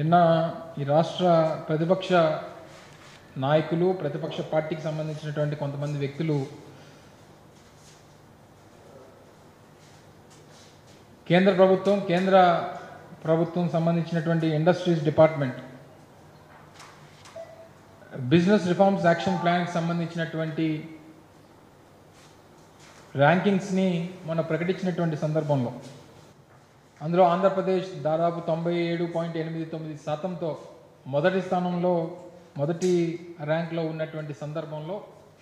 నిన్న ఈ రాష్ట్ర ప్రతిపక్ష నాయకులు ప్రతిపక్ష పార్టీకి సంబంధించినటువంటి కొంతమంది వ్యక్తులు కేంద్ర ప్రభుత్వం కేంద్ర ప్రభుత్వం సంబంధించినటువంటి industries department business reforms action ప్లాన్కి సంబంధించినటువంటి ర్యాంకింగ్స్ని మొన్న ప్రకటించినటువంటి సందర్భంలో అందులో ఆంధ్రప్రదేశ్ దాదాపు తొంభై ఏడు పాయింట్ ఎనిమిది తొమ్మిది శాతంతో మొదటి స్థానంలో మొదటి ర్యాంక్లో ఉన్నటువంటి సందర్భంలో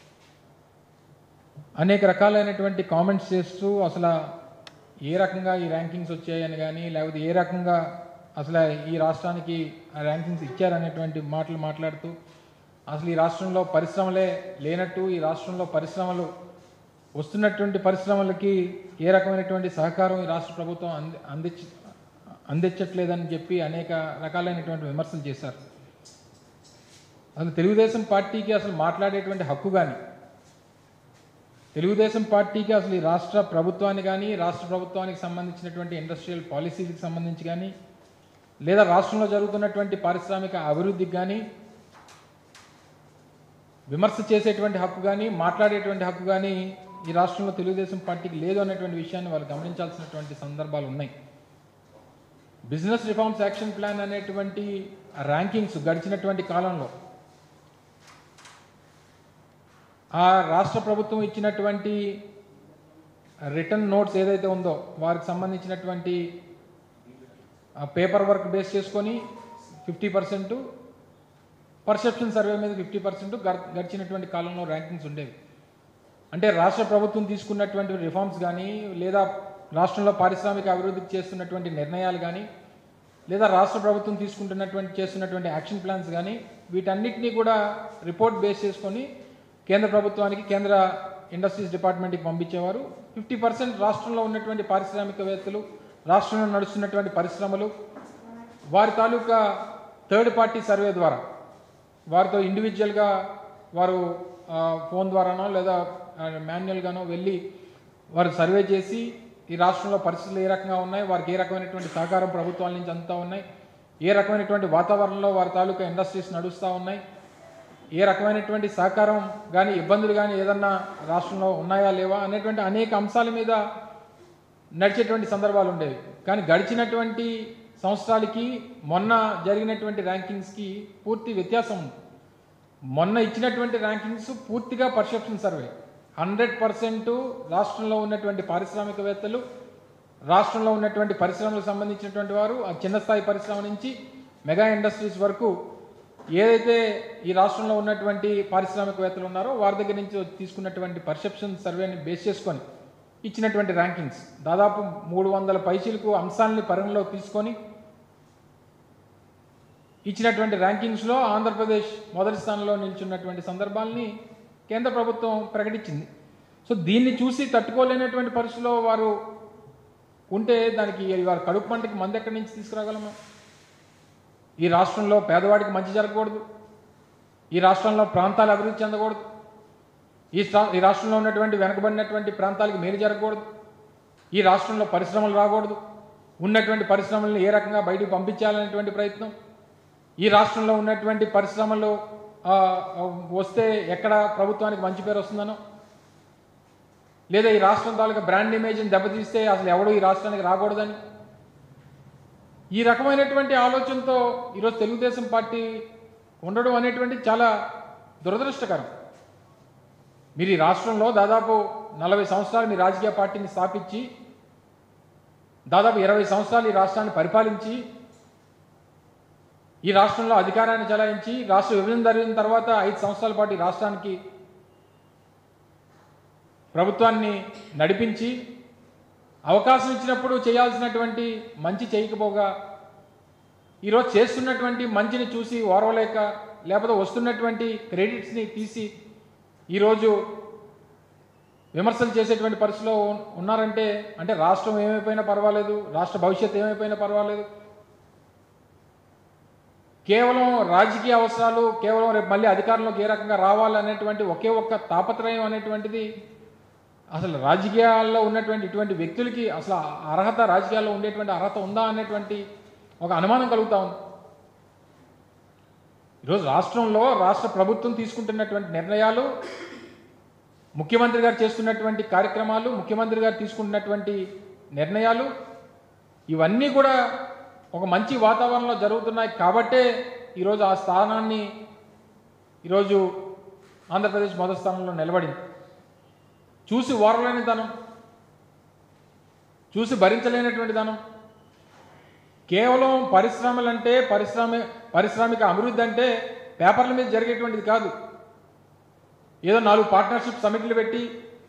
అనేక రకాలైనటువంటి కామెంట్స్ చేస్తూ అసలు ఏ రకంగా ఈ ర్యాంకింగ్స్ వచ్చాయని కానీ లేకపోతే ఏ రకంగా అసలు ఈ రాష్ట్రానికి ఆ ర్యాంకింగ్స్ ఇచ్చారనేటువంటి మాటలు మాట్లాడుతూ అసలు ఈ రాష్ట్రంలో పరిశ్రమలే లేనట్టు ఈ రాష్ట్రంలో పరిశ్రమలు వస్తున్నటువంటి పరిశ్రమలకి ఏ రకమైనటువంటి సహకారం ఈ రాష్ట్ర ప్రభుత్వం అంది అందించ అందించట్లేదని చెప్పి అనేక రకాలైనటువంటి విమర్శలు చేశారు అసలు తెలుగుదేశం పార్టీకి అసలు మాట్లాడేటువంటి హక్కు కానీ తెలుగుదేశం పార్టీకి అసలు ఈ రాష్ట్ర ప్రభుత్వాన్ని కానీ రాష్ట్ర ప్రభుత్వానికి సంబంధించినటువంటి ఇండస్ట్రియల్ పాలసీకి సంబంధించి కానీ లేదా రాష్ట్రంలో జరుగుతున్నటువంటి పారిశ్రామిక అభివృద్ధికి కానీ విమర్శ చేసేటువంటి హక్కు కానీ మాట్లాడేటువంటి హక్కు కానీ ఈ రాష్ట్రంలో తెలుగుదేశం పార్టీకి లేదు అనేటువంటి విషయాన్ని వాళ్ళు గమనించాల్సినటువంటి సందర్భాలు ఉన్నాయి బిజినెస్ రిఫార్మ్స్ యాక్షన్ ప్లాన్ అనేటువంటి ర్యాంకింగ్స్ గడిచినటువంటి కాలంలో ఆ రాష్ట్ర ప్రభుత్వం ఇచ్చినటువంటి రిటర్న్ నోట్స్ ఏదైతే ఉందో వారికి సంబంధించినటువంటి పేపర్ వర్క్ బేస్ చేసుకొని ఫిఫ్టీ పర్సెంట్ పర్సెప్షన్ సర్వే మీద ఫిఫ్టీ పర్సెంట్ గడిచినటువంటి కాలంలో ర్యాంకింగ్స్ ఉండేవి అంటే రాష్ట్ర ప్రభుత్వం తీసుకున్నటువంటి రిఫార్మ్స్ కానీ లేదా రాష్ట్రంలో పారిశ్రామిక అభివృద్ధికి చేస్తున్నటువంటి నిర్ణయాలు కానీ లేదా రాష్ట్ర ప్రభుత్వం తీసుకుంటున్నటువంటి చేస్తున్నటువంటి యాక్షన్ ప్లాన్స్ కానీ వీటన్నిటినీ కూడా రిపోర్ట్ బేస్ చేసుకొని కేంద్ర ప్రభుత్వానికి కేంద్ర ఇండస్ట్రీస్ డిపార్ట్మెంట్కి పంపించేవారు ఫిఫ్టీ పర్సెంట్ రాష్ట్రంలో ఉన్నటువంటి పారిశ్రామికవేత్తలు రాష్ట్రంలో నడుస్తున్నటువంటి పరిశ్రమలు వారి తాలూకా థర్డ్ పార్టీ సర్వే ద్వారా వారితో ఇండివిజువల్గా వారు ఆ, ఫోన్ ద్వారానో లేదా మాన్యువల్గానో వెళ్ళి వారు సర్వే చేసి ఈ రాష్ట్రంలో పరిస్థితులు ఏ రకంగా ఉన్నాయి వారికి ఏ రకమైనటువంటి సహకారం ప్రభుత్వాల నుంచి అందుతూ ఉన్నాయి ఏ రకమైనటువంటి వాతావరణంలో వారి తాలూకా ఇండస్ట్రీస్ నడుస్తూ ఉన్నాయి ఏ రకమైనటువంటి సహకారం కానీ ఇబ్బందులు కానీ ఏదన్నా రాష్ట్రంలో ఉన్నాయా లేవా అనేటువంటి అనేక అంశాల మీద నడిచేటువంటి సందర్భాలు ఉండేవి కానీ గడిచినటువంటి సంవత్సరాలకి మొన్న జరిగినటువంటి ర్యాంకింగ్స్కి పూర్తి వ్యత్యాసం ఉంది మొన్న ఇచ్చినటువంటి ర్యాంకింగ్స్ పూర్తిగా పర్సెప్షన్ సర్వే హండ్రెడ్ పర్సెంట్ రాష్ట్రంలో ఉన్నటువంటి పారిశ్రామికవేత్తలు రాష్ట్రంలో ఉన్నటువంటి పరిశ్రమలకు సంబంధించినటువంటి వారు ఆ చిన్న స్థాయి పరిశ్రమ నుంచి మెగా ఇండస్ట్రీస్ వరకు ఏదైతే ఈ రాష్ట్రంలో ఉన్నటువంటి పారిశ్రామికవేత్తలు ఉన్నారో వారి దగ్గర నుంచి తీసుకున్నటువంటి పర్సెప్షన్ సర్వేని బేస్ చేసుకొని ఇచ్చినటువంటి ర్యాంకింగ్స్ దాదాపు మూడు వందల పైసలకు అంశాలని పరిగణలోకి తీసుకొని ఇచ్చినటువంటి ర్యాంకింగ్స్లో ఆంధ్రప్రదేశ్ మొదటి స్థానంలో నిల్చున్నటువంటి సందర్భాల్ని కేంద్ర ప్రభుత్వం ప్రకటించింది సో దీన్ని చూసి తట్టుకోలేనటువంటి పరిస్థితిలో వారు ఉంటే దానికి వారి కడుపు పంటకి మంది ఎక్కడి నుంచి తీసుకురాగలమా ఈ రాష్ట్రంలో పేదవాడికి మంచి జరగకూడదు ఈ రాష్ట్రంలో ప్రాంతాలు అభివృద్ధి చెందకూడదు ఈ రా- ఈ రాష్ట్రంలో ఉన్నటువంటి వెనకబడినటువంటి ప్రాంతాలకు మేలు జరగకూడదు ఈ రాష్ట్రంలో పరిశ్రమలు రాకూడదు ఉన్నటువంటి పరిశ్రమలను ఏ రకంగా బయటకు పంపించాలనేటువంటి ప్రయత్నం ఈ రాష్ట్రంలో ఉన్నటువంటి పరిశ్రమలు ఆ, ఆ, వస్తే ఎక్కడ ప్రభుత్వానికి మంచి పేరు వస్తుందనో లేదా ఈ రాష్ట్రం తాలూకా బ్రాండ్ ఇమేజ్ని దెబ్బతీస్తే అసలు ఎవడు ఈ రాష్ట్రానికి రాకూడదని ఈ రకమైనటువంటి ఆలోచనతో ఈరోజు తెలుగుదేశం పార్టీ ఉండడం అనేటువంటి చాలా దురదృష్టకరం మీరు ఈ రాష్ట్రంలో దాదాపు నలభై సంవత్సరాలు మీ రాజకీయ పార్టీని స్థాపించి దాదాపు ఇరవై సంవత్సరాలు ఈ రాష్ట్రాన్ని పరిపాలించి ఈ రాష్ట్రంలో అధికారాన్ని చెలాయించి రాష్ట్ర విభజన జరిగిన తర్వాత ఐదు సంవత్సరాల పాటు ఈ రాష్ట్రానికి ప్రభుత్వాన్ని నడిపించి అవకాశం ఇచ్చినప్పుడు చేయాల్సినటువంటి మంచి చేయకపోగా ఈరోజు చేస్తున్నటువంటి మంచిని చూసి ఓర్వలేక లేకపోతే వస్తున్నటువంటి క్రెడిట్స్ని తీసి ఈరోజు విమర్శలు చేసేటువంటి పరిస్థితిలో ఉన్- ఉన్నారంటే అంటే రాష్ట్రం ఏమైపోయినా పర్వాలేదు రాష్ట్ర భవిష్యత్తు ఏమైపోయినా పర్వాలేదు కేవలం రాజకీయ అవసరాలు కేవలం రేపు మళ్ళీ అధికారంలోకి ఏ రకంగా రావాలనేటువంటి ఒకే ఒక్క తాపత్రయం అనేటువంటిది అసలు రాజకీయాల్లో ఉన్నటువంటి ఇటువంటి వ్యక్తులకి అసలు ఆ అర్హత రాజకీయాల్లో ఉండేటువంటి అర్హత ఉందా అనేటువంటి ఒక అనుమానం కలుగుతా ఉంది ఈరోజు రాష్ట్రంలో రాష్ట్ర ప్రభుత్వం తీసుకుంటున్నటువంటి నిర్ణయాలు ముఖ్యమంత్రి గారు చేస్తున్నటువంటి కార్యక్రమాలు ముఖ్యమంత్రి గారు తీసుకుంటున్నటువంటి నిర్ణయాలు ఇవన్నీ కూడా ఒక మంచి వాతావరణంలో జరుగుతున్నాయి కాబట్టే ఈరోజు ఆ స్థానాన్ని ఈరోజు ఆంధ్రప్రదేశ్ మొదటి స్థానంలో నిలబడింది చూసి ఓరలేని ధనం చూసి భరించలేనటువంటి ధనం కేవలం పరిశ్రమలంటే పరిశ్రమ పారిశ్రామిక అభివృద్ధి అంటే పేపర్ల మీద జరిగేటువంటిది కాదు ఏదో నాలుగు పార్ట్నర్షిప్ సమిట్లు పెట్టి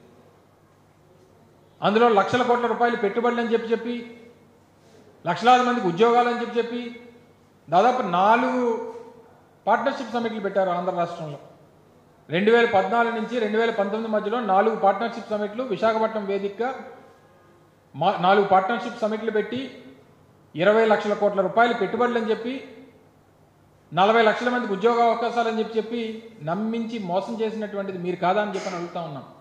అందులో లక్షల కోట్ల రూపాయలు పెట్టుబడులు అని చెప్పి చెప్పి లక్షలాది మందికి ఉద్యోగాలు అని చెప్పి చెప్పి దాదాపు నాలుగు పార్ట్నర్షిప్ సమిట్లు పెట్టారు ఆంధ్ర రాష్ట్రంలో రెండు వేల పద్నాలుగు నుంచి రెండు వేల పంతొమ్మిది మధ్యలో నాలుగు పార్ట్నర్షిప్ సమిట్లు విశాఖపట్నం వేదికగా మా నాలుగు పార్ట్నర్షిప్ సమిట్లు పెట్టి ఇరవై లక్షల కోట్ల రూపాయలు పెట్టుబడులు అని చెప్పి నలభై లక్షల మందికి ఉద్యోగ అవకాశాలు అని చెప్పి చెప్పి నమ్మించి మోసం చేసినటువంటిది మీరు కాదా అని చెప్పని అడుగుతా ఉన్నాం